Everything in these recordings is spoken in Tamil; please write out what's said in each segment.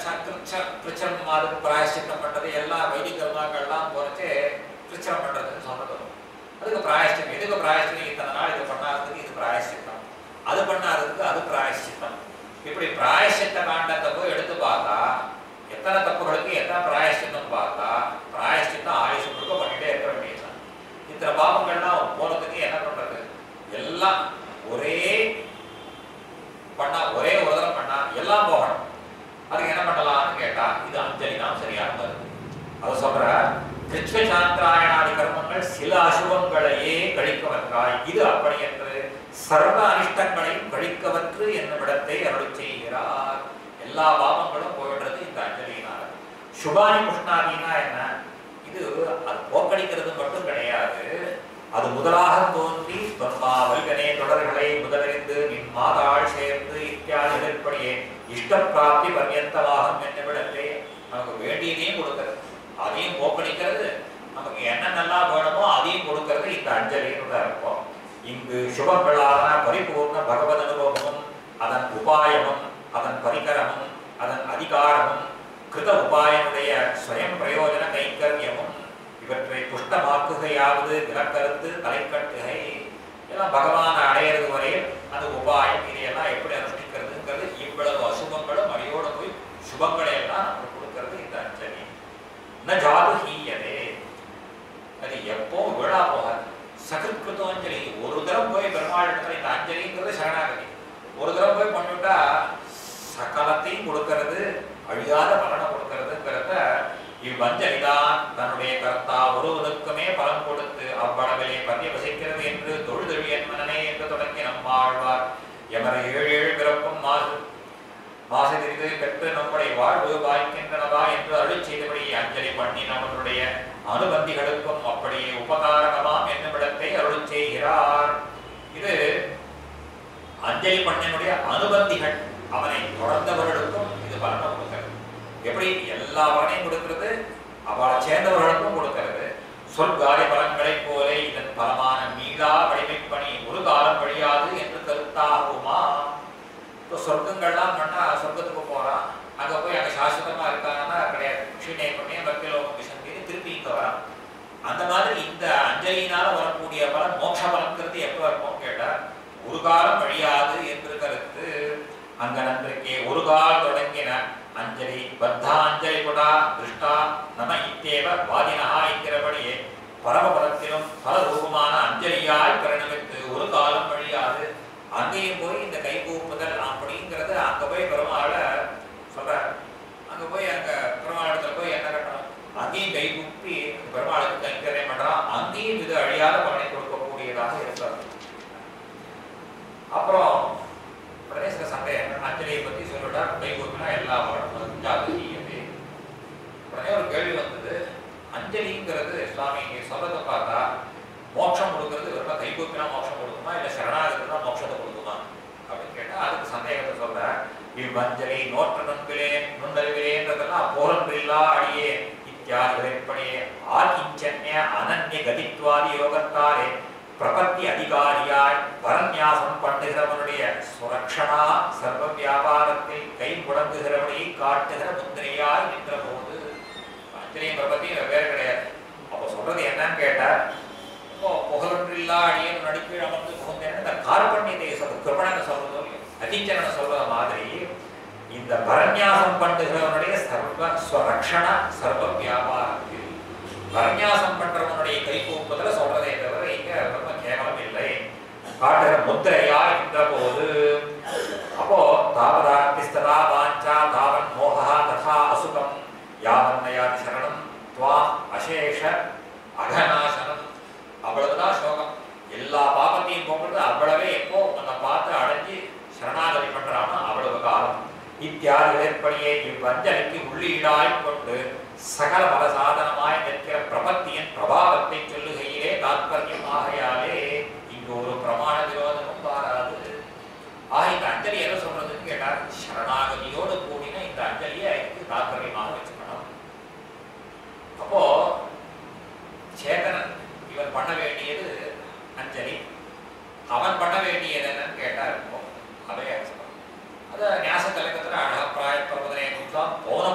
கிருச்சம் அதுக்கு பிராயஷ்சித்தம் பண்றது எல்லா வைதிக கர்மாக்கள்லாம் குறைச்சு கிருச்சம் பண்றதுன்னு சொன்னது அதுக்கு பிராயஷ்டம் எதுக்கு பிராயஷ்டம் இத்தனை நாள் இது பண்ணாததுக்கு இது பிராயஷ்சித்தம் அது பண்ணாததுக்கு அது பிராயஷ்சித்தம் இப்படி பிராயஷ்சித்த காண்டத்தை போய் எடுத்து பார்த்தா எத்தனை தப்புகளுக்கு எத்தனை பிராயஷ்சித்தம் பார்த்தா பிராயஷ்சித்தம் ஆயுஷ் முழுக்க பண்ணிட்டே இருக்க வேண்டியதுதான் இத்தனை பாவங்கள்லாம் போறதுக்கு என்ன பண்றது எல்லாம் ஒரே பண்ணா ஒரே ஒரு தடவை பண்ணா எல்லாம் போகணும் அதுக்கு என்ன பண்ணலாம்னு கேட்டா இது அஞ்சலி தான் சரியான மருந்து அது சொல்ற கிருஷ்ண சாந்திராயணாதி கர்மங்கள் சில அசுபங்களையே கழிக்கவற்றாய் இது அப்படி என்று சர்வ அனிஷ்டங்களையும் கழிக்கவற்று என்னுமிடத்தை அருள் செய்கிறார் எல்லா பாவங்களும் போயிடுறது இந்த அஞ்சலியினால சுபானி புஷ்ணாதினா என்ன இது அது போக்கடிக்கிறது மட்டும் கிடையாது அது முதலாக தோன்றி பிரம்மா வல்கனே தொடர்களை முதலறிந்து நின் மாதாள் சேர்ந்து இத்தியாதி இதற்படியே இஷ்டப்பிராப்தி பர்யந்தமாகும் என்னவிடத்தே நமக்கு வேண்டியதையும் கொடுக்கிறது அதையும் போக்கடிக்கிறது நமக்கு என்னென்னலாம் வேணுமோ அதையும் கொடுக்கிறது இந்த அஞ்சலின்னு தான் இருக்கும் இங்கு சுபங்களான பரிபூர்ண பகவத் அனுபவமும் அதன் உபாயமும் அதன் பரிகரமும் அதன் அதிகாரமும் கிருத உபாயனுடைய ஸ்வயம் பிரயோஜன கைங்கரியமும் இவற்றை புஷ்டமாக்குகையாவது விலக்கருத்து தலைக்கட்டுகை எல்லாம் பகவானை அடையிறது வரையில் அந்த உபாயம் இதையெல்லாம் எப்படி அனுஷ்டிக்கிறதுங்கிறது இவ்வளவு அசுபங்களும் அடியோட போய் சுபங்களை எல்லாம் நமக்கு கொடுக்கிறது இந்த அஞ்சலி ந ஜாது ஹீயதே அது எப்போ விழா போகாது சகிருத்தோஞ்சலி ஒரு தரம் போய் பெருமாள் இடத்துல இந்த அஞ்சலிங்கிறது சரணாகதி ஒரு தரம் போய் பண்ணிவிட்டா சகலத்தையும் கொடுக்கிறது அழியாத பலனை கொடுக்கிறதுங்கிறத இவ்வஞ்சலிதான் தன்னுடைய கர்த்தா ஒருவனுக்குமே பலன் கொடுத்து அவ்வளவிலே பரியவசிக்கிறது என்று தொழுதொழியன் மனனே என்று தொடங்கி நம்மாழ்வார் எமரை ஏழு ஏழு பிறப்பும் மாசு மாசதிரிது பெற்று நம்முடைய வாழ்வு வாய்க்கின்றனவா என்று அருள் செய்தபடி அஞ்சலி பண்ணி நம்மளுடைய அனுபந்திகளுக்கும் அப்படியே உபகாரகமாம் என்னுமிடத்தை அருள் செய்கிறார் இது அஞ்சலி பண்ணனுடைய அனுபந்திகள் அவனை தொடர்ந்தவர்களுக்கும் இது பலனை கொடுக்கிறது எப்படி எல்லா பலனையும் கொடுக்கிறது அவளை சேர்ந்தவர்களுக்கும் கொடுக்கிறது சொற்காரிய பலன்களைப் போல இதன் பலமான மீளா வடிமை பணி ஒரு காலம் வழியாது என்று கருத்தாகுமா இப்போ சொர்க்கங்கள்லாம் பண்ணா சொர்க்கத்துக்கு போறான் அங்க போய் அங்க சாஸ்வதமா இருக்காங்கன்னா கிடையாது க்ஷீணை பண்ணி பக்திலோகம் விசந்தி திருப்பி இங்க வரான் அந்த மாதிரி இந்த அஞ்சலியினால வரக்கூடிய பலன் மோட்ச பலன்கிறது எப்ப இருக்கும் கேட்டா ஒரு காலம் வழியாது என்று கருத்து அங்க நன்றிக்கே ஒரு கால் தொடங்கின அஞ்சலி பத்தாஞ்சலி புடா திருஷ்டா நம இத்தேவ வாதினா என்கிறபடியே பரமபதத்திலும் பல ரூபமான அஞ்சலியாய் பரிணமித்து ஒரு காலம் வழியாது அங்கேயும் போய் இந்த கை கூப்புதல் அப்படிங்கிறது அங்க போய் பெருமாளை சொல்ற அங்க போய் அங்க பெருமாள் இடத்துல போய் என்ன கட்டணும் அங்கேயும் கை கூப்பி பெருமாளுக்கு கைங்கரியம் பண்றான் அங்கேயும் இது அழியாத பலனை கொடுக்கக்கூடியதாக இருக்கிறது அப்புறம் உடனே சில சந்தேகம் அஞ்சலியை பத்தி சொல்லிட்டா கை கூப்பினா எல்லா பலனும் ஜாதகீயது உடனே ஒரு கேள்வி வந்தது அஞ்சலிங்கிறது சுவாமி இங்க சொல்றதை பார்த்தா மோட்சம் கொடுக்கறது வெறும் கை கூப்பினா மோட்சம் கொடுக்குமா இல்ல சரணாகதி தான் மோட்சத்தை கொடுக்குமா அப்படின்னு கேட்டா அதுக்கு சந்தேகத்தை சொல்ற இவ்வஞ்சலி நோற்ற நண்பிலே நுண்ணறிவிலேன்றதெல்லாம் போரன்றில்லா அடியே இத்தியாதிகளின்படியே ஆகிஞ்சன்ய அனன்ய கதித்வாதி யோகத்தாலே பிரபத்தி அதிகாரியாய் வரநியாசம் பண்ணுகிறவனுடைய சுரக்ஷணா சர்வ வியாபாரத்தில் கை முடங்குகிறவனை காட்டுகிற முத்திரையாய் நின்ற போது அஞ்சலியும் பிரபத்தியும் வெவ்வேறு கிடையாது அப்போ சொல்றது என்னன்னு கேட்டா இப்போ புகழொன்றில்லா அடியன் நடிப்பு அமர்ந்து புகுந்தேன் இந்த கார்பண்யத்தை சொல்றது கிருபணனை சொல்றதோ இல்லையோ அதிச்சரனை சொல்ற மாதிரி இந்த பரநியாசம் பண்ணுகிறவனுடைய சர்வ ஸ்வரக்ஷண சர்வ வியாபாரத்தில் பரநியாசம் பண்றவனுடைய கை கூப்பதுல சொல்றதே தவிர இங்க ரொம்ப கேவலம் இல்லை காட்டுகிற முத்திரையா என்ற போது அப்போ தாவதார்த்திஸ்ததா வாஞ்சா தாவன் மோகா ததா அசுகம் யாவன்னயாதி சரணம் துவாம் அசேஷ அகநாசனம் அவ்வளவுதான் சோகம் எல்லா பாபத்தையும் போக்குறது அவ்வளவே எப்போ உன்னை பார்த்து அடைஞ்சு சரணாகதி பண்றானோ அவ்வளவு காலம் இத்தியாதிகளின்படியே இவ்வஞ்சலிக்கு உள்ளீடாய் கொண்டு சகல பல சாதனமாய் நிற்கிற பிரபத்தியின் பிரபாவத்தை சொல்லுகையிலே தாத்பரியம் ஆகையாலே இங்கு ஒரு பிரமாண விரோதமும் வாராது ஆக இந்த அஞ்சலி எதை சொல்றதுன்னு கேட்டா சரணாகதியோடு கூடின இந்த அஞ்சலியை இதுக்கு தாத்பரியமாக வச்சுக்கணும் அப்போ சேதனன் இவன் பண்ண வேண்டியது அஞ்சலி அவன் பண்ண வேண்டியது என்னன்னு கேட்டா இருக்கும் அவே அர்த்தம் அது ஞாச கலக்கத்துல அழகா பிராய பிரபதனை கொடுத்தா போன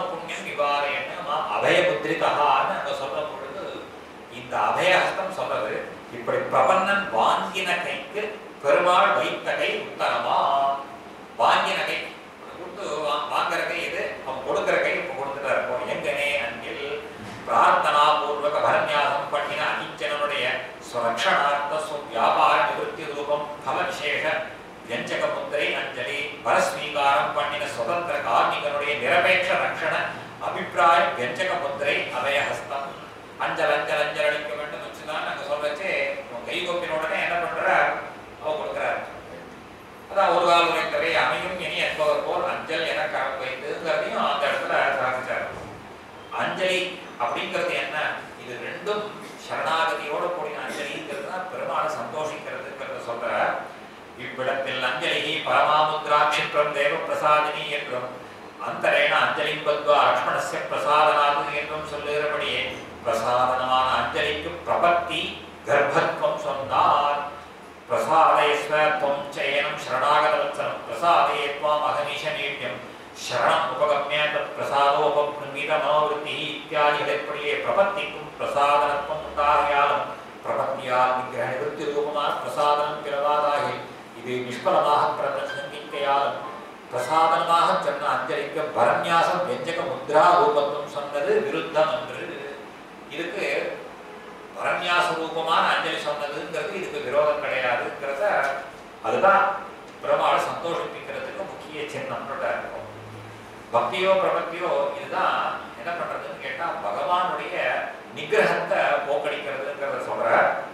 திருகஹான்னு அங்க சொல்ற பொழுது இந்த அபயஹஸ்தம் சொல்றது இப்படி பிரபன்னன் வாங்கின கைக்கு பெருமாள் வைத்த கை உத்தரமா வாங்கின கை கொடுத்து வா- வாங்குற கை இது அவன் கொடுக்கிற கை இப்ப கொடுத்துட்டா இருக்கும் எங்கனே அன்பில் பிரார்த்தனா பூர்வக பரநியாசம் பண்ணின அகிஞ்சனுடைய ஸ்வரக்ஷணார்த்த ஸ்வ வியாபார நிவೃತ್ತಿ ரூபம் பல விசேஷ வியஞ்சக முத்திரை அஞ்சலி பரஸ்வீகாரம் பண்ணின சுதந்திர கார்மிகனுடைய நிரபேட்ச ரக்ஷண அபிப்பிராய வியஞ்சக முத்திரை அபயஹஸ்தம் அஞ்சல் அஞ்சல் அஞ்சல் அடிக்க வேண்டும் வச்சுதான் நாங்க சொல்றச்சே உன் கை கொப்பின உடனே என்ன பண்ற அவ கொடுக்குறாரு அதான் ஒரு கால் உரைத்தவை அமையும் இனி என்பவர் போல் அஞ்சல் என கரம் வைத்துங்கிறதையும் அந்த இடத்துல சாதிச்சார் அஞ்சலி அப்படிங்கிறது என்ன இது ரெண்டும் சரணாகதியோட கூடிய அஞ்சலிங்கிறது தான் பெருமாளை சந்தோஷிக்கிறதுங்கிறத சொல்ற இவ்விடத்தில் அஞ்சலி பரமாமுத்ரா கஷிப்ரம் தேவ பிரசாதினி என்றும் அந்தரேன அஞ்சலி பத்வா லக்ஷ்மணஸ்ய பிரசாதனாது என்றும் சொல்லுகிறபடியே பிரசாதனமான அஞ்சலிக்கு பிரபத்தி கர்ப்பத்வம் சொன்னார் பிரசாதயஸ்வ त्वं चयनं शरणागतवत्सलं प्रसादये त्वाम् अहनिशमीड्यं शरणम् उपगम्य तत् प्रसादोपकृमीत मनोवृत्तिः இத்தியாதிகளின்படியே பிரபத்திக்கும் பிரசாதனத்துவம் உண்டாகியாலும் பிரபத்தியால் நிகிரக நிவൃத்தி ரூபமான பிரசாதனம் பிறவாதாகி இது நிஷ்பலமாக பிரசங்கிக்கையாலும் பிரசாதனமாக சொன்ன அஞ்சலிக்க பரநியாசம் வெஞ்சக முத்ரா ரூபத்துவம் சொன்னது விருத்தம் என்று இதுக்கு பரநியாச ரூபமான அஞ்சலி சொன்னதுங்கிறது இதுக்கு விரோதம் கிடையாதுங்கிறத அதுதான் பெருமாளை சந்தோஷிப்பிக்கிறதுக்கு முக்கிய சின்னம்ன்றதா இருக்கும் பக்தியோ பிரபத்தியோ இதுதான் என்ன பண்றதுன்னு கேட்டா பகவானுடைய நிகிரகத்தை போக்கடிக்கிறதுங்கிறத சொல்ற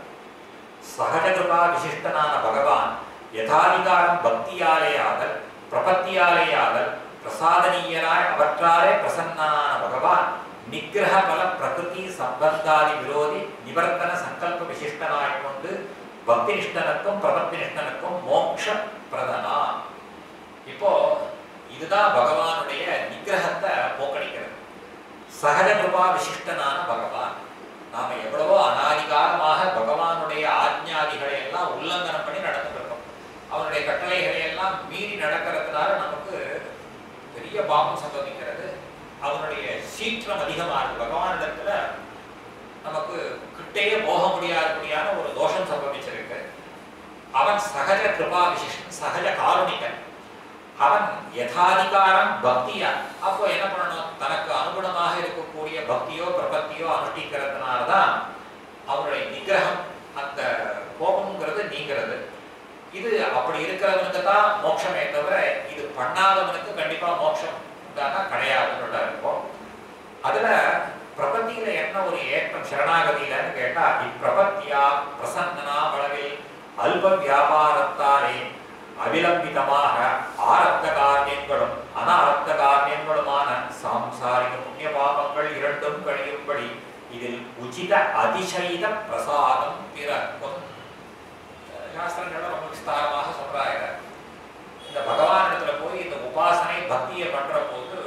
சகஜகிருபா விசிஷ்டனான பகவான் யதாதிகாரம் பக்தியாலே ஆதல் பிரபத்தியாலே ஆதல் பிரசாதனீயராய் அவற்றாலே பிரசன்னான பகவான் நிகிரக பல பிரகிருதி சம்பந்தாதி விரோதி நிவர்த்தன சங்கல்ப விசிஷ்டனாய் கொண்டு பக்தி நிஷ்டனுக்கும் பிரபத்தி நிஷ்டனுக்கும் மோட்ச பிரதனா இப்போ இதுதான் பகவானுடைய நிகிரகத்தை போக்கடிக்கிறது சகஜ கிருபா விசிஷ்டனான பகவான் நாம எவ்வளவோ அனாதிகாரமாக பகவானுடைய ஆஜ்ஞாதிகளை எல்லாம் உல்லங்கனம் பண்ணி நடந்துட்டு இருக்கோம் அவனுடைய கட்டளைகளை எல்லாம் மீறி நடக்கிறதுனால நமக்கு பெரிய பாவம் சம்பவிக்கிறது அவனுடைய சீற்றம் அதிகமா இருக்கு பகவானிடத்துல நமக்கு கிட்டேயே போக முடியாதபடியான ஒரு தோஷம் சம்பவிச்சிருக்கு அவன் சகஜ கிருபா விசிஷ்டன் சகஜ காருணிகன் அவன் யதாதிகாரம் பக்தியா அப்போ என்ன பண்ணணும் தனக்கு அனுகுணமாக இருக்கக்கூடிய பக்தியோ பிரபத்தியோ அனுஷ்டிக்கிறதுனாலதான் அவனுடைய நிகிரகம் அந்த கோபம்ங்கிறது நீங்கிறது இது அப்படி இருக்கிறவனுக்கு தான் மோட்சமே தவிர இது பண்ணாதவனுக்கு கண்டிப்பா மோட்சம் உண்டானா கிடையாதுன்னு இருக்கும் அதுல பிரபத்தியில என்ன ஒரு ஏற்றம் சரணாகதியிலன்னு கேட்டா இப்பிரபத்தியா பிரசன்னனா அளவில் அல்ப வியாபாரத்தாலே அவிலம்பிதமாக ஆரத்த காரியங்களும் அனாரத்த காரியங்களுமான சாம்சாரிக புண்ணிய பாபங்கள் இரண்டும் கழியும்படி இதில் உச்சித அதிசயித பிரசாதம் பிறக்கும் சாஸ்திரங்களை ரொம்ப விஸ்தாரமாக சொல்றாங்க இந்த பகவானிடத்துல போய் இந்த உபாசனை பக்தியை பண்ற போது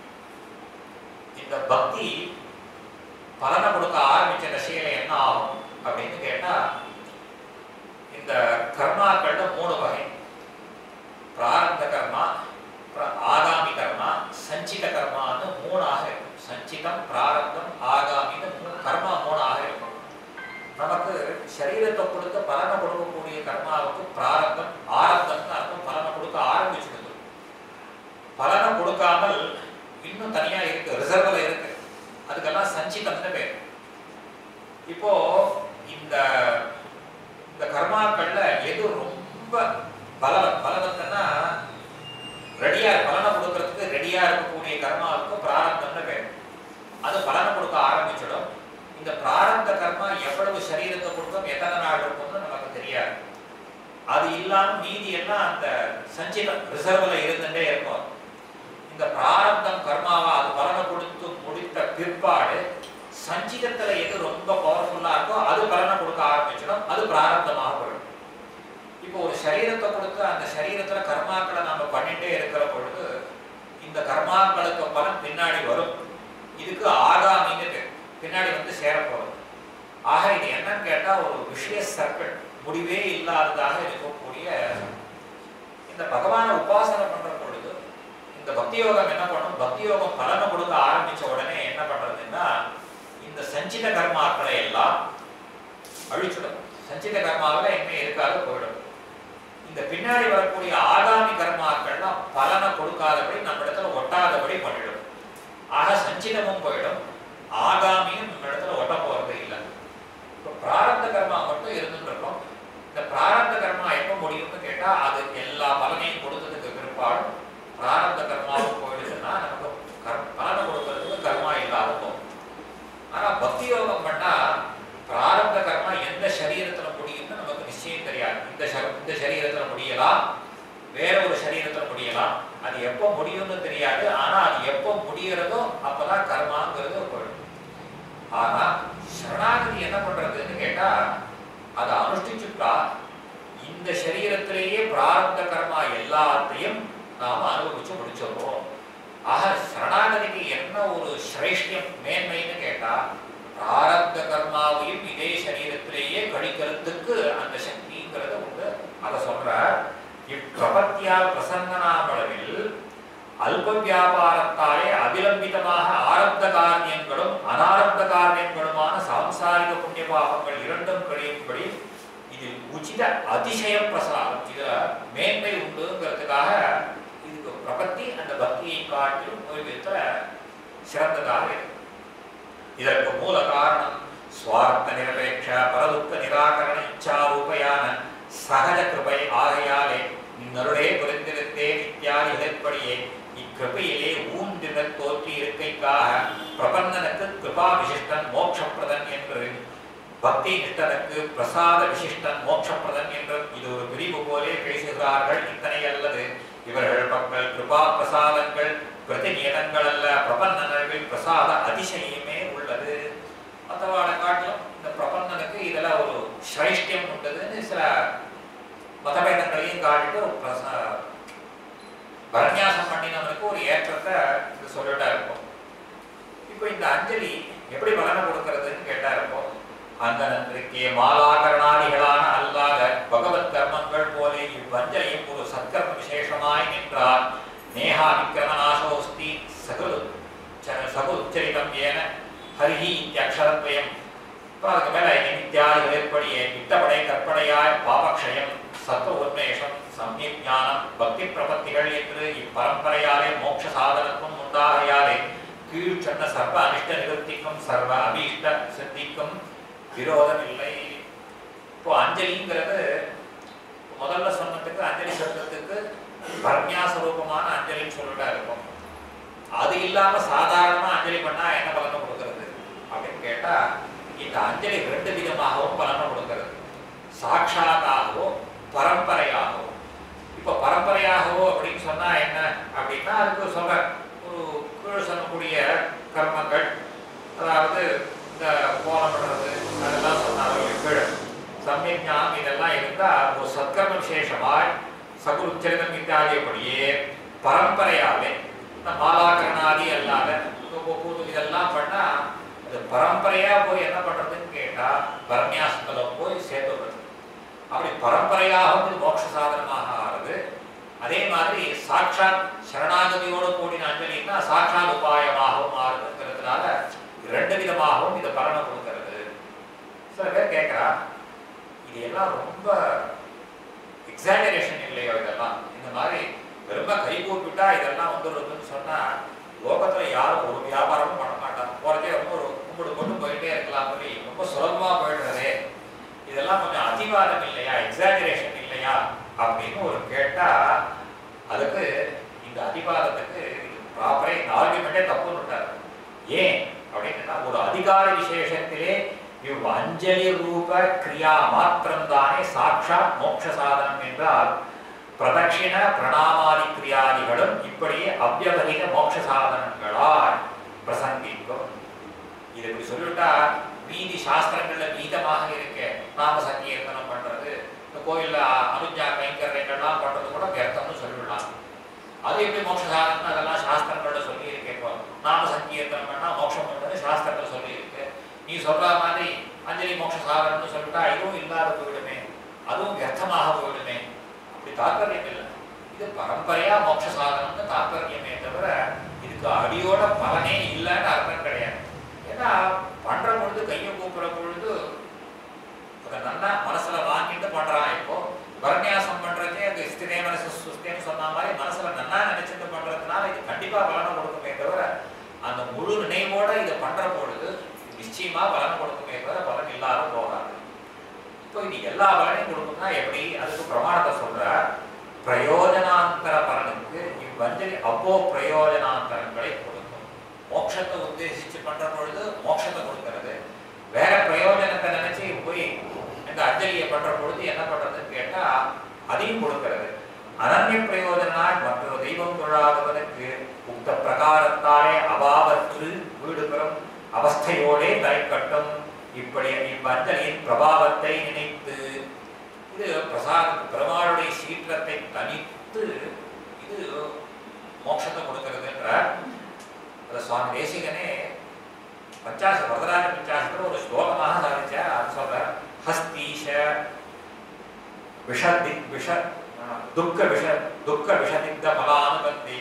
இந்த பக்தி பலனை கொடுக்க ஆரம்பிச்ச தசையில என்ன ஆகும் அப்படின்னு கேட்டா இந்த கர்மாக்கள்ல மூணு வகை பிராரப்த கர்மா பிர- ஆகாமி கர்மா சஞ்சித கர்மான்னு மூணாக இருக்கும் சஞ்சிதம் பிராரப்தம் ஆகாமின்னு மூணு கர்மா மூணாக இருக்கும் நமக்கு சரீரத்தை கொடுத்து பலனை கொடுக்கக்கூடிய கர்மாவுக்கு பிராரப்தம் ஆரப்தம்னு அர்த்தம் பலனை கொடுக்க ஆரம்பிச்சிடுது பலனை கொடுக்காமல் இன்னும் தனியா இருக்கு ரிசர்வ்ல இருக்கு அதுக்கெல்லாம் சஞ்சிதம்னு பேர் இப்போ இந்த இந்த கர்மாக்கள்ல எது ரொம்ப பலவத் பலவத்துன்னா ரெடியா பலனை கொடுக்கறதுக்கு ரெடியா இருக்கக்கூடிய கர்மாவுக்கு பிராரப்தம்னு பேர் அது பலனை கொடுக்க ஆரம்பிச்சிடும் இந்த பிராரப்த கர்மா எவ்வளவு சரீரத்தை கொடுக்கும் எத்தனை நாள் இருக்கும்னு நமக்கு தெரியாது அது இல்லாம மீதி எல்லாம் அந்த சஞ்சிதம் ரிசர்வ்ல இருந்துட்டே இருக்கும் இந்த பிராரப்தம் கர்மாவா அது பலனை கொடுத்து முடித்த பிற்பாடு சஞ்சிதத்துல எது ரொம்ப பவர்ஃபுல்லா இருக்கோ அது பலனை கொடுக்க ஆரம்பிச்சிடும் அது பிராரப்தமாக போயிடும் இப்போ ஒரு சரீரத்தை கொடுத்து அந்த சரீரத்துல கர்மாக்களை நம்ம பண்ணிட்டே இருக்கிற பொழுது இந்த கர்மாக்களுக்கு பலன் பின்னாடி வரும் இதுக்கு ஆகாமின்னு பேர். பின்னாடி வந்து சேரப்போகுது ஆக இது என்னன்னு கேட்டா ஒரு விஷய சர்க்கிள் முடிவே இல்லாததாக இருக்கக்கூடிய இந்த பகவானை உபாசனை பண்ற பொழுது இந்த பக்தி யோகம் என்ன பண்ணும் பக்தி யோகம் பலனை கொடுக்க ஆரம்பிச்ச உடனே என்ன பண்றதுன்னா இந்த சஞ்சித கர்மாக்களை எல்லாம் அழிச்சிடும் சஞ்சித கர்மாவில் எங்கே இருக்காது போயிடும் இந்த பின்னாடி வரக்கூடிய ஆகாமி கர்மாக்கள்லாம் பலனை கொடுக்காதபடி நம்ம இடத்துல ஒட்டாதபடி பண்ணிடும் ஆக சஞ்சிதமும் போயிடும் ஆகாமியும் நம்ம இடத்துல ஒட்ட போறது இல்லை இப்போ பிராரப்த கர்மா மட்டும் இருந்துட்டு இருக்கோம் இந்த பிராரப்த கர்மா எப்போ முடியும்னு கேட்டா அது எல்லா பலனையும் கொடுத்ததுக்கு பிற்பாடும் பிராரப்த கர்மாவும் போயிடுச்சுன்னா நமக்கு கர் பலனை கொடுக்கறதுக்கு கர்மா இல்லாத போகும் ஆனா பக்தி யோகம் பண்ணா பிராரப்த கர்மா எந்த சரீரத்துல முடியும்னு நமக்கு நிச்சயம் தெரியாது இந்த ச- இந்த சரீரத்துல முடியலாம் வேற ஒரு சரீரத்துல முடியலாம் அது எப்போ முடியும்னு தெரியாது ஆனா அது எப்போ முடியறதோ அப்பதான் கர்மாங்கிறது போயிடும் ஆனா சரணாகதி என்ன பண்றதுன்னு கேட்டா அதை அனுஷ்டிச்சுட்டா இந்த சரீரத்திலேயே பிராரப்த கர்மா எல்லாத்தையும் நாம அனுபவிச்சு முடிச்சிடுறோம் ஆக சரணாகதிக்கு என்ன ஒரு சிரேஷ்டியம் மேன்மைன்னு கேட்டா பிராரப்த கர்மாவையும் இதே சரீரத்திலேயே கழிக்கிறதுக்கு அந்த சக்திங்கிறது உண்டு அதை சொல்ற இப்பிரபத்தியால் பிரசன்னனாமளவில் அல்ப வியாபாரத்தாலே அபிலம்பிதமாக ஆரப்த காரியங்களும் அனாரப்த காரியங்களுமான சாம்சாரிக புண்ணிய பாவங்கள் இரண்டும் கழியும்படி இதில் உச்சித அதிசய பிரசாரம் இதுல மேன்மை உண்டுங்கிறதுக்காக இதுக்கு பிரபத்தி அந்த பக்தியை காட்டிலும் ஒரு விதத்துல சிறந்ததாக இருக்கு இதற்கு மூல காரணம் சுவார்த்த நிரபேட்ச பரதுக்க நிராகரண இச்சாரூபையான சகஜ கிருபை ஆகையாலே நின்னருடைய புரிந்திருந்தேன் இத்தியாதி இதற்படியே இக்கிருபையிலே ஊன்றின தோற்றி இருக்கைக்காக பிரபந்தனுக்கு கிருபா விசிஷ்டன் மோட்சப்பிரதன் என்று பக்தி நிஷ்டனுக்கு பிரசாத விசிஷ்டன் மோட்சப்பிரதன் என்று இது ஒரு பிரிவு போலே பேசுகிறார்கள் இத்தனை அல்லது இவர்கள் பக்கல் கிருபா பிரசாதங்கள் பிரதிநியதங்கள் அல்ல பிரபந்த நல்வில் பிரசாத அதிசயமே உள்ளது மற்றவாட காட்டிலும் இந்த பிரபந்தனுக்கு இதுல ஒரு சிரேஷ்டியம் உண்டதுன்னு சில மதபேதங்களையும் காட்டிட்டு ஒரு பிரசா பரநியாசம் பண்ணினவனுக்கு ஒரு ஏற்றத்தை இது சொல்லிட்டா இருக்கும் இப்போ இந்த அஞ்சலி எப்படி பலனை கொடுக்கறதுன்னு கேட்டா இருக்கும் அந்த நன்றிக்கே மாலாகரணாதிகளான அல்லாத பகவத் கர்மங்கள் போலே இவ்வஞ்சலியும் ஒரு சத்கர்ம விசேஷமாய் நின்றார் நேஹா விக்கிரமநாசோஸ்தி சகுல் சகுச்சரிதம் ஏன ஹரிஹி இத்தியக்ஷரத்வயம் அப்புறம் அதுக்கு மேல நிமித்தியாதி ஏற்படியே வித்தபடை கற்பனையாய் பாபக்ஷயம் சத்துவ உன்மேஷம் சமயக் ஞானம் பக்தி பிரபத்திகள் என்று இப்பரம்பரையாலே மோட்ச சாதனத்துவம் உண்டாகையாலே கீழ் சொன்ன சர்வ அனிஷ்ட நிவர்த்திக்கும் சர்வ அபீஷ்ட சித்திக்கும் விரோதம் இல்லை இப்போ அஞ்சலிங்கிறது முதல்ல சொன்னதுக்கு அஞ்சலி சப்தத்துக்கு பரநியாச ரூபமான அஞ்சலின்னு சொல்லிட்டா இருக்கும் அது இல்லாம சாதாரணமா அஞ்சலி பண்ணா என்ன பலனை கொடுக்கறது அப்படின்னு கேட்டா இந்த அஞ்சலி ரெண்டு விதமாகவும் பலனை கொடுக்கிறது சாட்சாத்தாகவோ பரம்பரையாகவோ இப்போ பரம்பரையாகவோ அப்படின்னு சொன்னா என்ன அப்படின்னா அதுக்கு சொல்ற ஒரு கீழ் சொல்லக்கூடிய கர்மங்கள் அதாவது இந்த கோலம் பண்றது அதெல்லாம் சொன்னாங்க கீழ் சமயஞானம் இதெல்லாம் இருந்தா ஒரு சத்கர்ம விசேஷமாய் சகுருச்சரிதம் இத்தியாதியப்படியே பரம்பரையாவே இந்த மாலாகரணாதி அல்லாத கூது இதெல்லாம் பண்ணா அது பரம்பரையா போய் என்ன பண்றதுன்னு கேட்டா பரநியாசத்துல போய் சேர்த்துடுறது அப்படி பரம்பரையாக வந்து மோட்ச சாதனமாக ஆறுது அதே மாதிரி சாட்சாத் சரணாகதியோடு கூடின அஞ்சலின்னா சாட்சாத் உபாயமாகவும் ஆறுதுங்கிறதுனால ரெண்டு விதமாகவும் இதை பலனை கொடுக்கிறது சில பேர் கேட்கிறா இது எல்லாம் ரொம்ப எக்ஸாஜரேஷன் இல்லையோ இதெல்லாம் இந்த மாதிரி வெறும கை கூப்பிட்டா இதெல்லாம் வந்துடுறதுன்னு சொன்னா லோகத்துல யாரும் ஒரு வியாபாரமும் பண்ண மாட்டாங்க போறதே ரொம்ப ஒரு கும்பிடு கொண்டு போயிட்டே இருக்கலாம் சொல்லி ரொம்ப சுலபமா போயிடுறதே இதெல்லாம் கொஞ்சம் அதிவாதம் இல்லையா எக்ஸாஜரேஷன் இல்லையா அப்படின்னு ஒரு கேட்டா அதுக்கு இந்த அதிவாதத்துக்கு ப்ராப்பரே இந்த ஆர்குமெண்டே தப்புன்னு விட்டாரு ஏன் அப்படின்னா ஒரு அதிகார விசேஷத்திலே இவ் அஞ்சலி ரூப கிரியா மாத்திரம்தானே சாட்சாத் மோட்ச சாதனம் என்றால் பிரதட்சிண பிரணாமாதி கிரியாதிகளும் இப்படியே அவ்வபகித மோட்ச சாதனங்களால் பிரசங்கிக்கும் இது இப்படி சொல்லிவிட்டா மீதி சாஸ்திரங்கள்ல மீதமாக இருக்க நாம சங்கீர்த்தனம் பண்றது இந்த கோயில்ல அனுஜா கைங்கரியங்கள்லாம் பண்றது கூட வியர்த்தம்னு சொல்லிவிடலாம் அது எப்படி மோட்ச சாதனம் அதெல்லாம் சாஸ்திரங்கள்ல சொல்லி இருக்கேன் இப்போ நாம சங்கீர்த்தனம் பண்ணா மோட்சம் பண்றது சாஸ்திரத்துல சொல்லி இருக்கு நீ சொல்ற மாதிரி அஞ்சலி மோட்ச சாதனம்னு சொல்லிட்டா இதுவும் இல்லாத போயிடுமே அதுவும் வியர்த்தமாக போயிடுமே அப்படி தாற்பயம் இல்லை இது பரம்பரையா மோட்ச சாதனம்னு தாற்பயமே தவிர இதுக்கு அடியோட பலனே இல்லைன்னு அர்த்தம் கிடையாது ஏன்னா பண்றது நன்னா மனசுல வாங்கிட்டு பண்றான் இப்போ வரநியாசம் பண்றதே அது ஸ்திரே மனசு சுஸ்தேன்னு சொன்ன மாதிரி மனசுல நன்னா நினைச்சிட்டு பண்றதுனால இது கண்டிப்பா பலனை கொடுக்குமே தவிர அந்த முழு நினைவோட இதை பண்ற பொழுது நிச்சயமா பலன் கொடுக்குமே தவிர பலன் இல்லாத போகாது இப்போ இது எல்லா பலனையும் கொடுக்கும்னா எப்படி அதுக்கு பிரமாணத்தை சொல்ற பிரயோஜனாந்தர பலனுக்கு இவ்வஞ்சலி அப்போ பிரயோஜனாந்தரங்களை கொடுக்கும் மோட்சத்தை உத்தேசிச்சு பண்ற பொழுது மோட்சத்தை கொடுக்கிறது வேற பிரயோஜனத்தை நினைச்சு போய் இந்த அஞ்சலியை பண்ற பொழுது என்ன பண்றதுன்னு கேட்டா அதையும் கொடுக்கிறது அனன்ய பிரயோஜனாய் மற்றொரு தெய்வம் தொழாதவனுக்கு உக்த பிரகாரத்தாலே அபாவற்று வீடு பெறும் அவஸ்தையோடே தலை கட்டும் இப்படி இவ்வஞ்சலியின் பிரபாவத்தை நினைத்து இது பிரசாத பெருமாளுடைய சீற்றத்தை தனித்து இது மோட்சத்தை கொடுக்கிறதுன்ற அதை சுவாமி தேசிகனே பஞ்சாச வரதராஜ பஞ்சாசத்துல ஒரு ஸ்லோகமாக சாதிச்சார் அது சொல்ற ஹஸ்தீஷ விஷதி விஷ துக்க விஷ துக்க விஷதிக்த பலானுபந்தி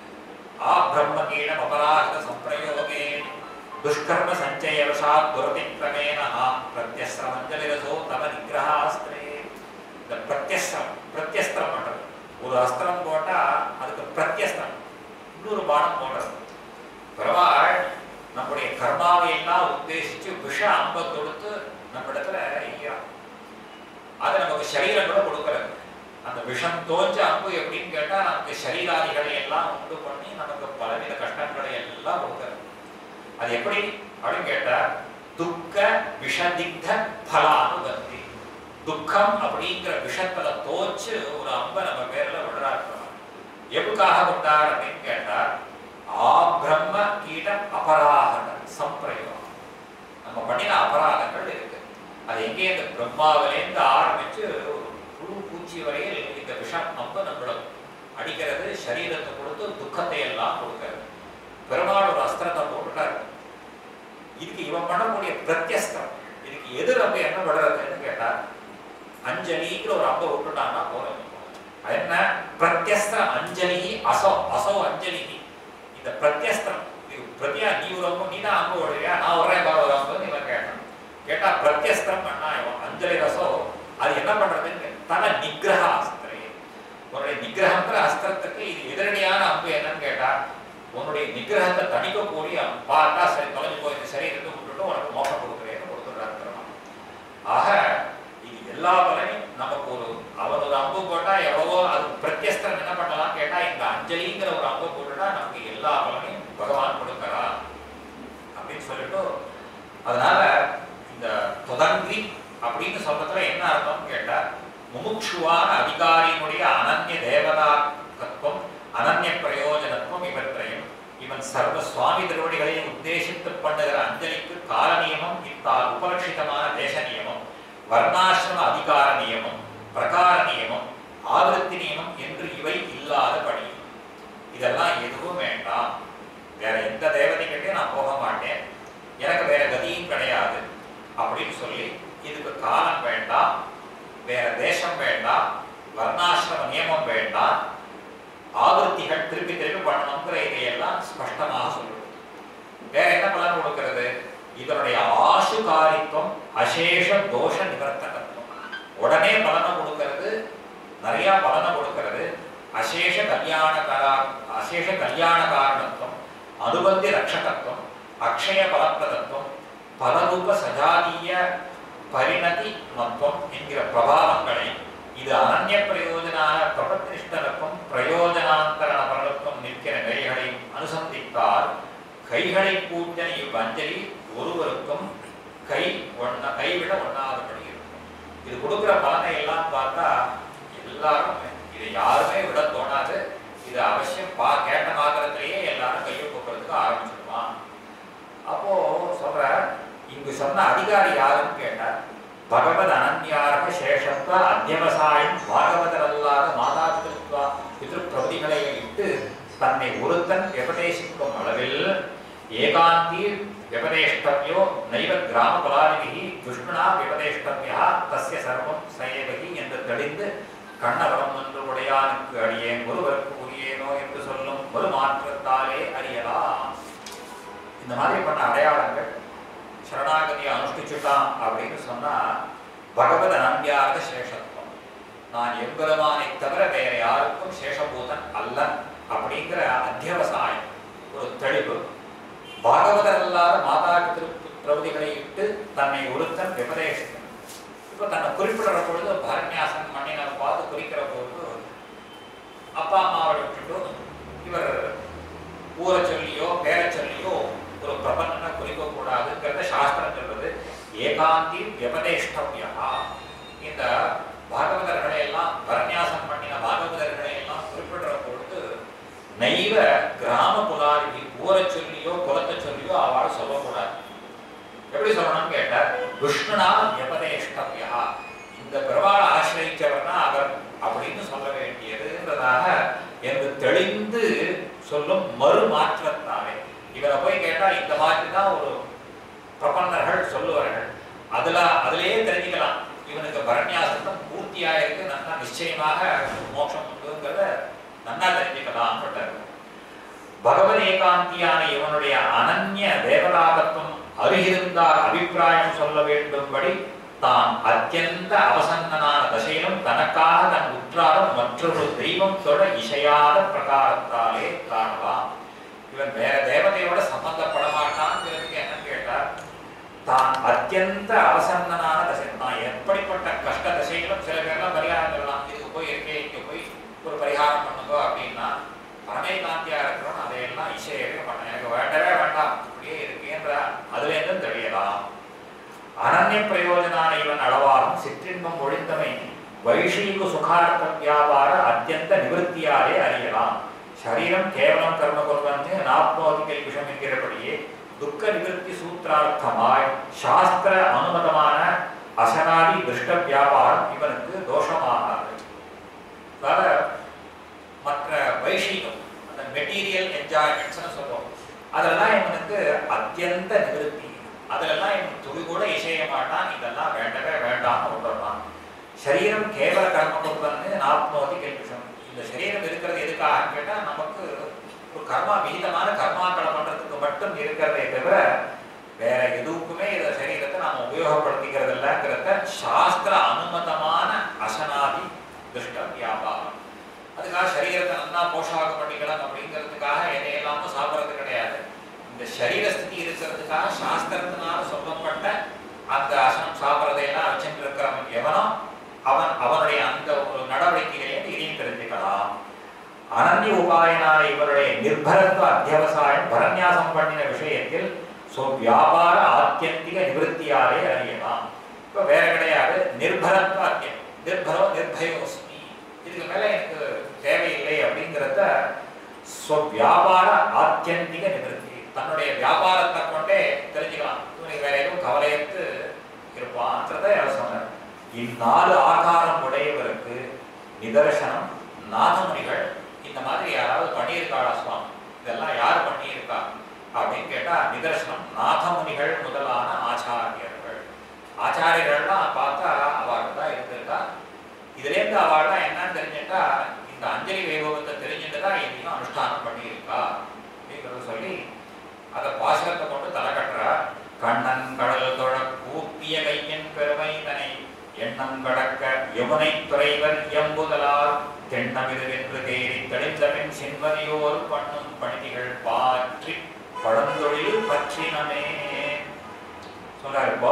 ஆ பிரம்மகீணம் அபராகித சம்பிரயோகே துஷ்கர்ம சஞ்சய வசாத் துரதிக்ரமேண பிரத்யஸ்திரமஞ்சலிரசோ தவ நிகிரகாஸ்திரே இந்த பிரத்யஸ்திரம் பிரத்யஸ்திரம் பண்றது ஒரு அஸ்திரம் போட்டா அதுக்கு பிரத்யஸ்திரம் இன்னொரு பானம் போடுறது பெருமாள் நம்முடைய கர்மாவை எல்லாம் உத்தேசிச்சு விஷ அம்பை கொடுத்து நம்ம இடத்துல ஐயா அது நமக்கு சரீரம் கூட கொடுக்கறது அந்த விஷம் தோஞ்ச அம்பு எப்படின்னு கேட்டா நமக்கு சரீராதிகளை எல்லாம் உண்டு பண்ணி நமக்கு பலவித கஷ்டங்களை எல்லாம் கொடுக்கறது அது எப்படி அப்படின்னு கேட்டா துக்க விஷதிக்த பலானுபந்தி துக்கம் அப்படிங்கிற விஷத்துல தோச்சு ஒரு அம்பை நம்ம பேர்ல விடுறாரு எதுக்காக விட்டார் அப்படின்னு கேட்டா ஆ பிரம்ம கீடம் அபராதம் சம்பிரயோகம் நம்ம பண்ணின அபராதங்கள் இருக்கு அது எங்கே இந்த பிரம்மாவிலேருந்து ஆரம்பிச்சு ஒரு புழு பூச்சி வரையில் இந்த விஷம் அம்பு நம்மள அடிக்கிறது சரீரத்தை கொடுத்து துக்கத்தை எல்லாம் கொடுக்கிறது பெருமாள் ஒரு அஸ்திரத்தை போட்டுட்டாரு இதுக்கு இவன் பண்ணக்கூடிய பிரத்யஸ்திரம் இதுக்கு எது நம்ம என்ன படுறதுன்னு கேட்டா அஞ்சலிங்கிற ஒரு அம்பை விட்டுட்டான்னா போறோம் அது என்ன பிரத்யஸ்திரம் அஞ்சலி அசோ அசோ அஞ்சலி இந்த பிரத்யஸ்திரம் இது பிரத்யா நீ ஒரு அம்பு நீ தான் அம்பு விடுறியா நான் ஒரே பாரு ஒரு அம்பு இவன் கேட்டான் கேட்டா பிரத்யஸ்திரம் பண்ணா இவன் அஞ்சலி ரசோ அது என்ன பண்றதுன்னு தன நிகிரக அஸ்திரே உன்னுடைய நிகிரகங்கிற அஸ்திரத்துக்கு இது எதிரடியான அம்பு என்னன்னு கேட்டா உன்னுடைய நிகிரகத்தை தணிக்கக்கூடிய பார்த்தா சரி தொலைஞ்சு போய் இந்த சரீரத்தை விட்டுட்டு உனக்கு மோசம் கொடுக்குறேன்னு கொடுத்துடுறாரு பெருமாள். ஆக இது எல்லா பலனையும் நமக்கு ஒரு அவர் ஒரு அம்பு போட்டா எவ்வளவோ அது பிரத்யஸ்திரம் என்ன பண்ணலாம் கேட்டா இந்த அஞ்சலிங்கிற ஒரு அம்பு போட்டுட்டா நமக்கு எல்லா பலனையும் பகவான் கொடுக்கறா அப்படின்னு சொல்லிட்டு அதனால இந்த தொடங்கி அப்படின்னு சொல்றதுல என்ன அர்த்தம் கேட்டா முமுட்சுவான அதிகாரியினுடைய அனன்ய தேவதா தத்துவம் அனன்ய பிரயோஜனத்துவம் இவற்றையும் இவன் சர்வ சுவாமி திருவடிகளையும் உத்தேசித்து பண்ணுகிற அஞ்சலிக்கு கால நியமம் இத்தால் உபலட்சிதமான தேச நியமம் வர்ணாசிரம அதிகார நியமம் பிரகார நியமம் ஆவருத்தி நியமம் என்று இவை இல்லாதபடி இதெல்லாம் எதுவும் வேண்டாம் வேற எந்த தேவதைகிட்டையும் நான் போக மாட்டேன் எனக்கு வேற கதியும் கிடையாது அப்படின்னு சொல்லி இதுக்கு காலம் வேண்டாம் வேற தேசம் வேண்டாம் வர்ணாசிரம நியமம் வேண்டாம் ஆவருத்திகள் திருப்பி திருப்பி பண்ணணுங்கிற இதையெல்லாம் ஸ்பஷ்டமாக சொல்லுது வேற என்ன பலன் கொடுக்கிறது இதனுடைய ஆசுகாரித்துவம் அசேஷ தோஷ நிவர்த்தகத்துவம் உடனே பலனை கொடுக்கிறது நிறைய பலனை கொடுக்கிறது அசேஷ கல்யாணகாரா அசேஷ கல்யாண காரணத்துவம் அனுபந்தி ரட்சகத்துவம் அக்ஷய பலப்பிரதத்துவம் பலரூப சஜாதீய பரிணதி மத்துவம் என்கிற பிரபாவங்களை இது அனன்ய பிரயோஜனான பிரபத்தினிஷ்டனுக்கும் பிரயோஜனாந்தரண பலனுக்கும் நிற்கிற நெறிகளையும் அனுசந்தித்தால் கைகளை கூட்டின இவ்வஞ்சலி ஒருவருக்கும் கை ஒண்ண கைவிட ஒண்ணாதபடி இருக்கும் இது கொடுக்குற பலனை எல்லாம் பார்த்தா எல்லாரும் இதை யாருமே விட தோணாது இது அவசியம் பா கேட்ட மாத்திரத்திலேயே எல்லாரும் கையை கூப்பிடுறதுக்கு ஆரம்பிச்சிருவான் அப்போ சொல்ற இங்கு சொன்ன அதிகாரி யாருன்னு கேட்டார் பகவத் அனன்யாக சேஷத்துவ அத்தியவசாயம் பாகவதரல்லாத மாதா பிதృత్వ பித்ரு பிரபதிகளை இட்டு தன்னை ஒருத்தன் விபதேசிக்கும் அளவில் ஏகாந்தி விபதேஷ்டவியோ நைவ கிராம பலாதிகி விஷ்ணுனா விபதேஷ்டவியா தஸ்ய சர்வம் சயவகி என்று தெளிந்து கண்ணவரம் என்று உடையானுக்கு அடியேன் ஒருவருக்கு உரியேனோ என்று சொல்லும் ஒரு மாற்றத்தாலே அறியலாம் இந்த மாதிரி பண்ண அடையாளங்கள் சரணாகதியை அனுஷ்டிச்சுட்டான் அப்படின்னு சொன்னா பகவத் அனம்பியார்த்த சேஷத்துவம் நான் எம்பெருமானை தவிர வேற யாருக்கும் சேஷபூதன் அல்லன் அப்படிங்கிற அத்தியவசாயம் ஒரு தெளிவு பாகவதர் அல்லாத மாதா திரு பிரபதிகளை இட்டு தன்னை ஒருத்தன் விபதேசித்தன் இப்போ தன்னை குறிப்பிடுற பொழுது பரநியாசன் மண்ணினை பார்த்து குறிக்கிற பொழுது அப்பா அம்மாவை விட்டுட்டு இவர் ஊரை சொல்லியோ பேரை சொல்லியோ ஒரு பிரபந்தனை குறிக்க கூடாதுங்கிறத சாஸ்திரம் சொல்றது ஏகாந்தி வியபதேஷ்டவியா இந்த பாகவதர்களை எல்லாம் பரநியாசம் பண்ணின பாகவதர்களை எல்லாம் குறிப்பிடுற பொழுது நைவ கிராம புலாரி ஊரை சொல்லியோ குலத்தை சொல்லியோ அவள் சொல்லக்கூடாது எப்படி சொல்லணும்னு கேட்டார் விஷ்ணுனா வியபதேஷ்டவியா இந்த பெருமாளை ஆசிரியச்சவர்னா அவர் அப்படின்னு சொல்ல வேண்டியதுன்றதாக என்று தெளிந்து சொல்லும் மறு மாற்றத்தாலே இவரை போய் கேட்டா இந்த மாதிரி தான் ஒரு பிரபன்னர்கள் சொல்லுவார்கள் அதுல அதிலேயே தெரிஞ்சுக்கலாம் இவனுக்கு பரநியாசத்தம் பூர்த்தியா இருக்கு நல்லா நிச்சயமாக மோட்சம் உண்டுங்கிறத நல்லா தெரிஞ்சுக்கலாம் பகவத் ஏகாந்தியான இவனுடைய அனன்ய தேவதாகத்துவம் அருகிருந்தால் அபிப்பிராயம் சொல்ல வேண்டும்படி தான் அத்தியந்த அவசன்னனான தசையிலும் தனக்காக தன் உற்றாரும் மற்றொரு தெய்வம் தொட இசையாத பிரகாரத்தாலே காணலாம் இவன் வேற தேவதையோட சம்பந்தப்பட மாட்டான்ங்கிறதுக்கு என்ன கேட்டார் தான் அத்தியந்த அவசன்னனான தசை நான் எப்படிப்பட்ட கஷ்ட தசைகளும் சில பேர்லாம் பரிகாரம் சொல்லலாம் இதுக்கு போய் இருக்கே இங்க போய் ஒரு பரிகாரம் பண்ணுங்க அப்படின்னா பரமேகாந்தியா இருக்கிறோம் அதையெல்லாம் இசையவே பண்ண எனக்கு வேண்டவே வேண்டாம் அப்படியே இருக்கேன்ற அதுல இருந்தும் தெரியலாம் அனன்ய பிரயோஜனான இவன் அளவாலும் சிற்றின்பம் ஒழிந்தமை வைஷீக சுகார்த்த வியாபார அத்தியந்த நிவர்த்தியாலே அறியலாம் சரீரம் கேவலம் கர்ம கொள்வந்து நாப்னோதிகள் விஷம் என்கிறபடியே துக்க நிவர்த்தி சூத்திரார்த்தமாய் சாஸ்திர அனுமதமான அசனாதி திருஷ்ட வியாபாரம் இவனுக்கு தோஷமாகாது அதாவது மற்ற வைஷீகம் அந்த மெட்டீரியல் என்ஜாய்மெண்ட்ஸ்னு சொல்லுவோம் அதெல்லாம் இவனுக்கு அத்தியந்த நிவர்த்தி அதிலெல்லாம் இவன் துளி கூட இசைய மாட்டான் இதெல்லாம் வேண்டவே வேண்டாம்னு விட்டுறான் சரீரம் கேவல கர்ம கொடுப்பன்னு நாப்னோதி கேள்விஷம் இந்த சரீரம் இருக்கிறது எதுக்காக கேட்டா நமக்கு ஒரு கர்மா விகிதமான கர்மாக்களை பண்றதுக்கு மட்டும் இருக்கிறதே தவிர வேற எதுவுக்குமே இந்த சரீரத்தை நாம உபயோகப்படுத்திக்கிறது இல்லைங்கிறத சாஸ்திர அனுமதமான அசனாதி திருஷ்ட வியாபாரம் அதுக்காக சரீரத்தை நல்லா போஷாகம் பண்ணிக்கலாம் அப்படிங்கிறதுக்காக எதையெல்லாமும் சாப்பிட்றது கிடையாது இந்த சரீர ஸ்திதி இருக்கிறதுக்காக சாஸ்திரத்தினால சொல்லப்பட்ட அந்த அசனம் சாப்பிட்றதையெல்லாம் வச்சுட்டு இருக்கிறவன் எவனோ அவன் அவனுடைய அந்த ஒரு நடவடிக்கையிலேயே இதையும் தெரிஞ்சுக்கலாம் அனன்ய உபாயனான இவருடைய நிர்பரத்துவ அத்தியவசாயம் பரநியாசம் பண்ணின விஷயத்தில் சோ வியாபார ஆத்தியந்திக நிவர்த்தியாலே அறியலாம் இப்ப வேற கிடையாது நிர்பரத்துவ அத்தியம் நிர்பரோ நிர்பயோஸ்மி இதுக்கு மேல எனக்கு தேவையில்லை அப்படிங்கிறத ஸ்வ வியாபார ஆத்தியந்திக நிவர்த்தி தன்னுடைய வியாபாரத்தை கொண்டே தெரிஞ்சுக்கலாம் இவனுக்கு வேற எதுவும் கவலையத்து இருப்பான்றத அவர் சொன்னார் இந்நாலு ஆகாரம் உடையவருக்கு நிதர்சனம் நாதமுனிகள் இந்த மாதிரி யாராவது பண்ணியிருக்காளா சுவாமி இதெல்லாம் யார் பண்ணியிருக்கா அப்படின்னு கேட்டா நிதர்சனம் நாதமுனிகள் முதலான ஆச்சாரியர்கள் ஆச்சாரியர்கள்லாம் பார்த்தா அவர்கள் தான் இருந்திருக்கா இதுலேருந்து அவள்லாம் என்னன்னு தெரிஞ்சுட்டா இந்த அஞ்சலி வைபவத்தை தெரிஞ்சுட்டு தான் எதையும் அனுஷ்டானம் பண்ணியிருக்கா அப்படிங்கிறத சொல்லி அதை பாசகத்தை கொண்டு தலை கட்டுறா கண்ணன் கடல் தொழ கூப்பிய கையன் பெருமை தனை எண்ணம் கடக்க யமுனை துறைவர் எம்புதலால் தென்னமிதுவென்று தேறி தெளிந்தபின் சென்வதியோர் பண்ணும் பணிதிகள் பாற்றி பழந்தொழில் பற்றினமே சொல்றாரு இப்போ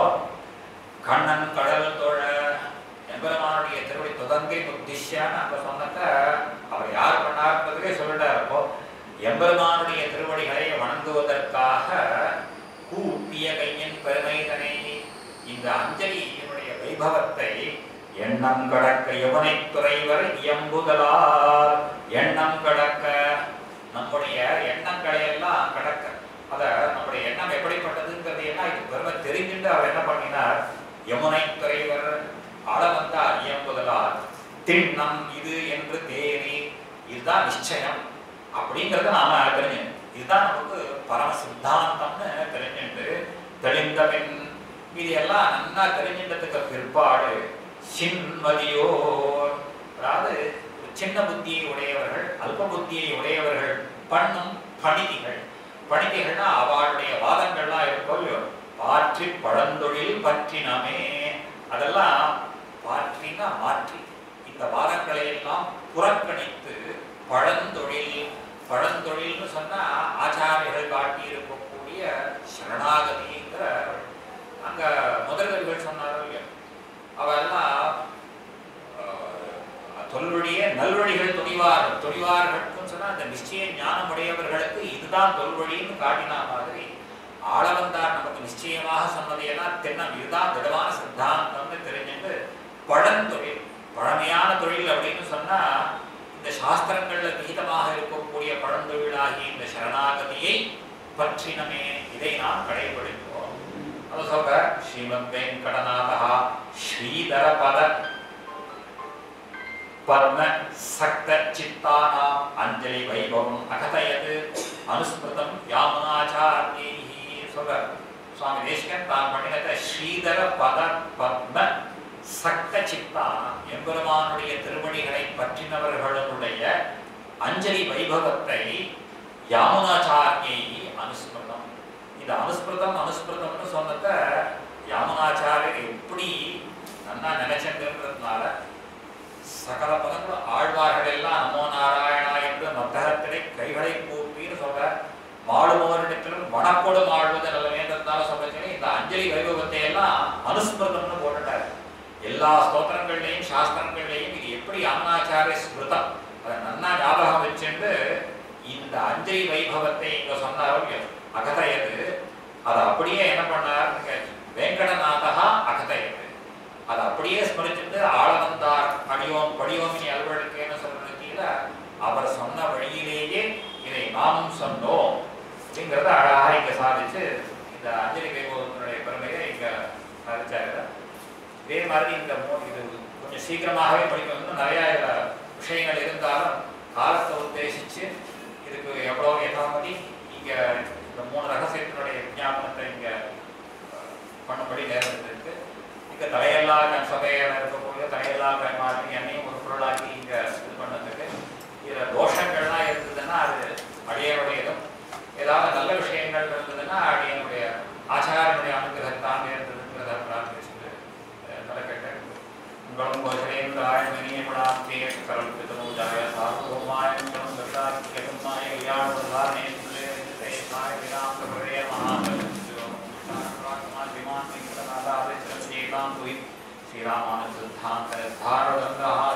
கண்ணன் கடல் தொழ எம்பெருமானுடைய திருவடி துதங்கை புத்திஷ்யான்னு அங்க சொன்னத அவர் யார் பண்ணார்ன்றதுக்கே சொல்லிட்டார் இப்போ எம்பெருமானுடைய திருவடிகளை வணங்குவதற்காக கூப்பிய கையின் பெருமைதனை இந்த அஞ்சலியினுடைய வைபவத்தை எண்ணம் கடக்க யமுனை துறைவர் இயம்புதலால் எண்ணம் கடக்க நம்முடைய எண்ணங்களை எல்லாம் கடக்க அத நம்முடைய எண்ணம் எப்படிப்பட்டதுங்கிறது எல்லாம் இது பெருமை தெரிஞ்சுட்டு அவர் என்ன பண்ணினார் யமுனை துறைவர் ஆள வந்தார் இயம்புதலால் திண்ணம் இது என்று தேறி இதுதான் நிச்சயம் அப்படிங்கறத நாம தெரிஞ்சு இதுதான் நமக்கு பரம சித்தாந்தம்னு தெரிஞ்சுட்டு தெளிந்தபின் இது எல்லாம் நன்னா தெரிஞ்சின்றதுக்கு பிற்பாடு சின்மதியோ அதாவது ஒரு சின்ன புத்தியை உடையவர்கள் அல்ப புத்தியை உடையவர்கள் பண்ணும் பணிதிகள் பணிதிகள்னா அவளுடைய வாதங்கள்லாம் இருக்கும் இல்லையோ பாற்றி பழந்தொழில் பற்றினமே அதெல்லாம் மாற்றினா மாற்றி இந்த வாதங்களை எல்லாம் புறக்கணித்து பழந்தொழில் பழந்தொழில்னு சொன்னா ஆச்சாரியர்கள் காட்டி இருக்கக்கூடிய சரணாகதிங்கிற அங்க முதல்வர்கள் சொன்னாரோ இல்லையா அவெல்லாம் ஆஹ், தொல்வழியே நல்வழிகள் துணிவார் துணிவார்களுக்கும் சொன்னா அந்த நிச்சய ஞானம் உடையவர்களுக்கு இதுதான் தொல்வழின்னு காட்டினா மாதிரி ஆளவந்தார் நமக்கு நிச்சயமாக சொன்னதையெல்லாம் தென்னம் இதுதான் திடமான சித்தாந்தம்னு தெரிஞ்சுட்டு பழந்தொழில் பழமையான தொழில் அப்படின்னு சொன்னா இந்த சாஸ்திரங்கள்ல விகிதமாக இருக்கக்கூடிய பழந்தொழிலாகி இந்த சரணாகதியை பற்றினமே இதை நாம் கடைபிடிப்போம் அது சொல்ற ஸ்ரீமத் வெங்கடநாதா ஸ்ரீதர பத பத்ம சக்த சித்தானாம் அஞ்சலி வைபவம் அகதயது அனுஸ்மிருதம் யாமுனாச்சாரியைஹி சொல்ற சுவாமி தேசிகன் தான் பண்ணினத ஸ்ரீதர பத பத்ம சக்த சித்தானாம் எம்பெருமானுடைய திருமணிகளை பற்றினவர்களுடைய அஞ்சலி வைபவத்தை யாமுனாச்சாரியை அனுஸ்மிருதம் இந்த அனுஸ்மிருதம் அனுஸ்மிருதம்னு சொன்னத யாமுனாச்சாரியர் எப்படி நன்னா நினைச்சங்கிறதுனால சகல பதங்களும் ஆழ்வார்கள் எல்லாம் நமோ நாராயணா என்று மத்தகத்திலே கைகளை கூப்பின்னு சொல்ற மாடுபவரிடத்திலும் மணக்கொடும் ஆழ்வது நல்ல வேண்டத்தால சொல்றேன் இந்த அஞ்சலி வைபவத்தை எல்லாம் அனுஸ்மிருதம்னு போட்டுட்டாரு எல்லா ஸ்தோத்திரங்கள்லையும் சாஸ்திரங்கள்லையும் இது எப்படி அமனாச்சாரிய ஸ்மிருதம் அதை நன்னா ஞாபகம் வச்சுட்டு இந்த அஞ்சலி வைபவத்தை இங்க சொன்னாரோ இல்லையோ, அகதயது அதை அப்படியே என்ன பண்ணார் வெங்கடநாதகா அகதயது அதை அப்படியே ஸ்மரிச்சுட்டு ஆளவந்தார் அடியோம் படியோமினி அலுவலகேன்னு சொல்றதுக்கீழ அவர் சொன்ன வழியிலேயே இதை நாமும் சொன்னோம் அப்படிங்கிறத அழகாக இங்க சாதிச்சு இந்த அஞ்சலி வைபவத்தினுடைய பெருமையை இங்க சாதிச்சாரு இதே மாதிரி இந்த மூ- இது கொஞ்சம் சீக்கிரமாகவே படிக்கணும் இன்னும் நிறைய இதுல விஷயங்கள் இருந்தாலும் காலத்தை உத்தேசிச்சு இதுக்கு எவ்வளோ யதாமதி இங்க இந்த மூணு ரகசியத்தினுடைய விஞ்ஞாபனத்தை இங்க அஹ், பண்ணும்படி நேர்ந்ததுக்கு இங்க தலையெல்லா கண் சபையில் இருக்கக்கூடிய தலையெல்லா கண் மாதிரி என்னையும் ஒரு பொருளாக்கி இங்க இது பண்ணதுக்கு இதுல தோஷங்கள்லாம் இருந்ததுன்னா அது அடியனுடையதும் ஏதாவது நல்ல விஷயங்கள் இருந்ததுன்னா அடியனுடைய ஆச்சாரனுடைய அனுகிரகத்தான் இருந்ததுங்கிறத பிரார்த்திச்சுட்டு அஹ், தலைக்கட்டேன் உங்களும் கோசலேந்திராய மணியப்படாத்தே கருப்பிதமூஜாய சார்வபௌமாய மங்களம் கருதாக்கியமாய வியாழதாரணே சுலேசாய விராம் பிரே மகாபலிமான் விமான் வெங்கடநாதாவே ஸ்ரீராம் துய் ஸ்ரீராமானுஜாந்த தாரதந்தஹா